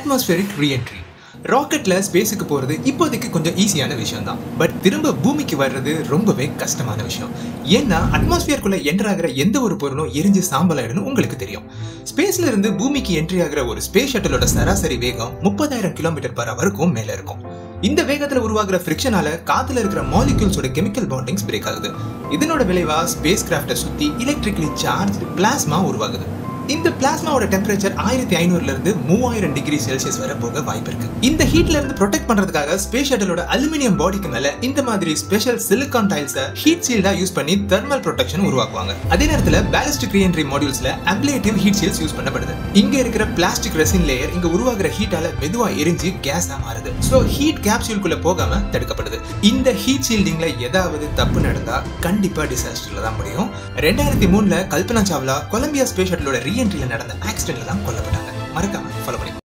atmospheric reentry ராக்கெட்ல ஸ்பேஸுக்கு போறது இப்போதைக்கு கொஞ்சம் ஈஸியான விஷயம் தான் பட் திரும்ப பூமிக்கு வர்றது ரொம்பவே கஷ்டமான விஷயம் ஏன்னா அட்மாஸ்பியருக்குள்ள என்டர் ஆகிற எந்த ஒரு பொருளும் எரிஞ்சு சாம்பல் ஆயிடும்னு உங்களுக்கு தெரியும் ஸ்பேஸ்ல இருந்து பூமிக்கு என்ட்ரி ஆகிற ஒரு ஸ்பேஸ் ஷட்டிலோட சராசரி வேகம் முப்பதாயிரம் கிலோமீட்டர் பர் அவருக்கும் மேல இருக்கும் இந்த வேகத்துல உருவாகிற ஃபிரிக்ஷனால காத்துல இருக்கிற மாலிக்யூல்ஸோட கெமிக்கல் பாண்டிங்ஸ் பிரேக் ஆகுது இதனோட விளைவா ஸ்பேஸ் கிராஃப்டை சுத்தி எலக்ட்ரிக்கலி சார்ஜ் பிளாஸ்மா உருவாகுது இந்த பிளாஸ்மாவோட டெம்பரேச்சர் ஆயிரத்தி ஐநூறுல இருந்து மூவாயிரம் டிகிரி செல்சியஸ் வரை போக வாய்ப்பு இருக்கு இந்த ஹீட்ல இருந்து ப்ரொடெக்ட் பண்றதுக்காக ஸ்பேஸ் ஷட்டலோட அலுமினியம் பாடிக்கு மேல இந்த மாதிரி ஸ்பெஷல் சிலிகான் டைல்ஸை ஹீட் ஷீல்டா யூஸ் பண்ணி தெர்மல் ப்ரொடெக்ஷன் உருவாக்குவாங்க அதே நேரத்துல பேலிஸ்டிக் ரீஎன்ட்ரி மாடியூல்ஸ்ல அப்ளேட்டிவ் ஹீட் ஷீல்ட்ஸ் யூஸ் பண்ணப்படுது இங்க இருக்கிற பிளாஸ்டிக் ரெசின் லேயர் இங்க உருவாகிற ஹீட்டால மெதுவா எரிஞ்சு கேஸா மாறுது சோ ஹீட் கேப்சூல்குள்ள போகாம தடுக்கப்படுது இந்த ஹீட் ஷீல்டிங்ல ஏதாவது தப்பு நடந்தா கண்டிப்பா டிசாஸ்டர்ல தான் முடியும் ரெண்டாயிரத்தி மூணுல கல்பனா சாவ்லா கொலம்பியா ஸ்பேஸ் ஷட்டலோட ரீஎன்ட்ரியில நடந்த ஆக்சிடென்ட்ல தான் கொல்லப்பட்டாங்க மறக்காம ஃபாலோ பண்ணி